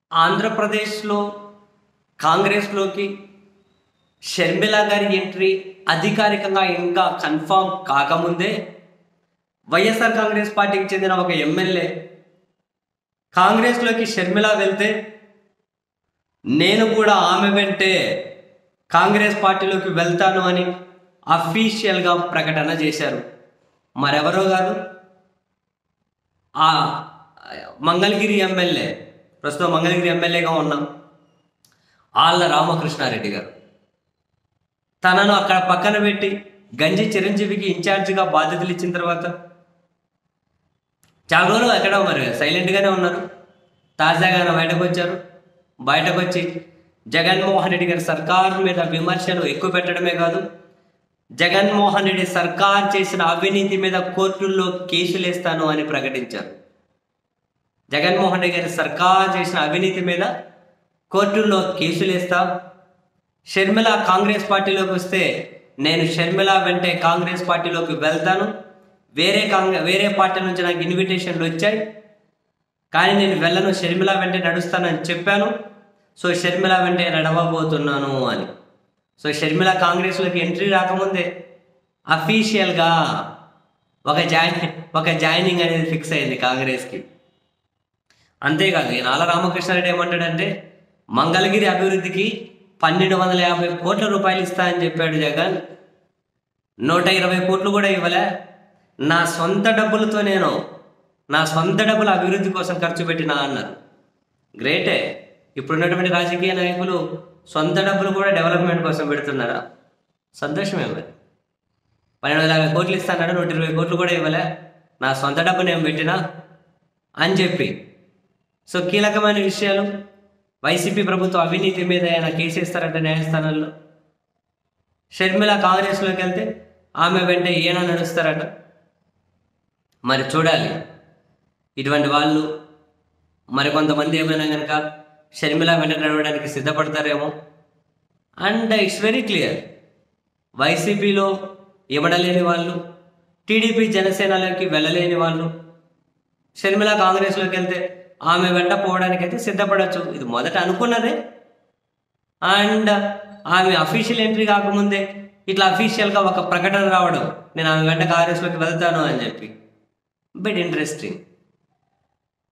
ఆంధ్రప్రదేశ్లో కాంగ్రెస్లోకి షర్మిల గారి ఎంట్రీ అధికారికంగా ఇంకా కన్ఫామ్ కాకముందే వైఎస్ఆర్ కాంగ్రెస్ పార్టీకి చెందిన ఒక ఎమ్మెల్యే కాంగ్రెస్లోకి షర్మిల వెళ్తే నేను కూడా ఆమె వెంటే కాంగ్రెస్ పార్టీలోకి వెళ్తాను అని అఫీషియల్గా ప్రకటన చేశారు మరెవరో కాదు ఆ మంగళగిరి ఎమ్మెల్యే ప్రస్తుతం మంగళగిరి ఎమ్మెల్యేగా ఉన్నాం ఆళ్ళ రామకృష్ణారెడ్డి గారు తనను అక్కడ పక్కన పెట్టి గంజి చిరంజీవికి ఇన్ఛార్జిగా బాధ్యతలు ఇచ్చిన తర్వాత చాలా రోజులు ఎక్కడ మరి సైలెంట్గానే ఉన్నారు తాజాగా ఆయన బయటకు వచ్చారు బయటకు వచ్చి జగన్మోహన్ రెడ్డి గారి సర్కార్ మీద విమర్శలు ఎక్కువ పెట్టడమే కాదు జగన్మోహన్ రెడ్డి సర్కార్ చేసిన అవినీతి మీద కోర్టుల్లో కేసులు వేస్తాను అని ప్రకటించారు జగన్మోహన్ రెడ్డి గారి సర్కార్ చేసిన అవినీతి మీద కోర్టుల్లో కేసులు వేస్తా షర్మిల కాంగ్రెస్ పార్టీలోకి వస్తే నేను షర్మిల వెంటే కాంగ్రెస్ పార్టీలోకి వెళ్తాను వేరే కాంగ్రెస్ వేరే పార్టీ నుంచి నాకు ఇన్విటేషన్లు వచ్చాయి కానీ నేను వెళ్ళను షర్మిల వెంటే నడుస్తానని చెప్పాను సో షర్మిల వెంటే నడవబోతున్నాను అని సో షర్మిల కాంగ్రెస్లోకి ఎంట్రీ రాకముందే అఫీషియల్గా ఒక జాయిన్ ఒక జాయినింగ్ అనేది ఫిక్స్ అయింది కాంగ్రెస్కి అంతేకాదు ఈ నాల రామకృష్ణారెడ్డి ఏమంటాడంటే మంగళగిరి అభివృద్ధికి పన్నెండు వందల యాభై కోట్ల రూపాయలు ఇస్తా అని చెప్పాడు జగన్ నూట ఇరవై కోట్లు కూడా ఇవ్వలే నా సొంత డబ్బులతో నేను నా సొంత డబ్బులు అభివృద్ధి కోసం ఖర్చు పెట్టినా అన్నారు గ్రేటే ఇప్పుడున్నటువంటి రాజకీయ నాయకులు సొంత డబ్బులు కూడా డెవలప్మెంట్ కోసం పెడుతున్నారా సంతోషమే మరి పన్నెండు వందల యాభై కోట్లు ఇస్తాడు నూట ఇరవై కోట్లు కూడా ఇవ్వలే నా సొంత డబ్బు నేను పెట్టినా అని చెప్పి సో కీలకమైన విషయాలు వైసీపీ ప్రభుత్వం అవినీతి మీద ఆయన కేసు ఇస్తారంట న్యాయస్థానంలో షర్మిల కాంగ్రెస్లోకి వెళ్తే ఆమె వెంట ఈయన నడుస్తారట మరి చూడాలి ఇటువంటి వాళ్ళు మరి కొంతమంది ఏమైనా కనుక షర్మిల వెంట నడవడానికి సిద్ధపడతారేమో అండ్ ఇట్స్ వెరీ క్లియర్ వైసీపీలో ఇవ్వడలేని వాళ్ళు టీడీపీ జనసేనలోకి వెళ్ళలేని వాళ్ళు షర్మిల కాంగ్రెస్లోకి వెళ్తే ఆమె వెంట పోవడానికి అయితే సిద్ధపడచ్చు ఇది మొదట అనుకున్నదే అండ్ ఆమె అఫీషియల్ ఎంట్రీ కాకముందే ఇట్లా అఫీషియల్గా ఒక ప్రకటన రావడం నేను ఆమె వెంట కాంగ్రెస్లోకి వెళ్తాను అని చెప్పి బిట్ ఇంట్రెస్టింగ్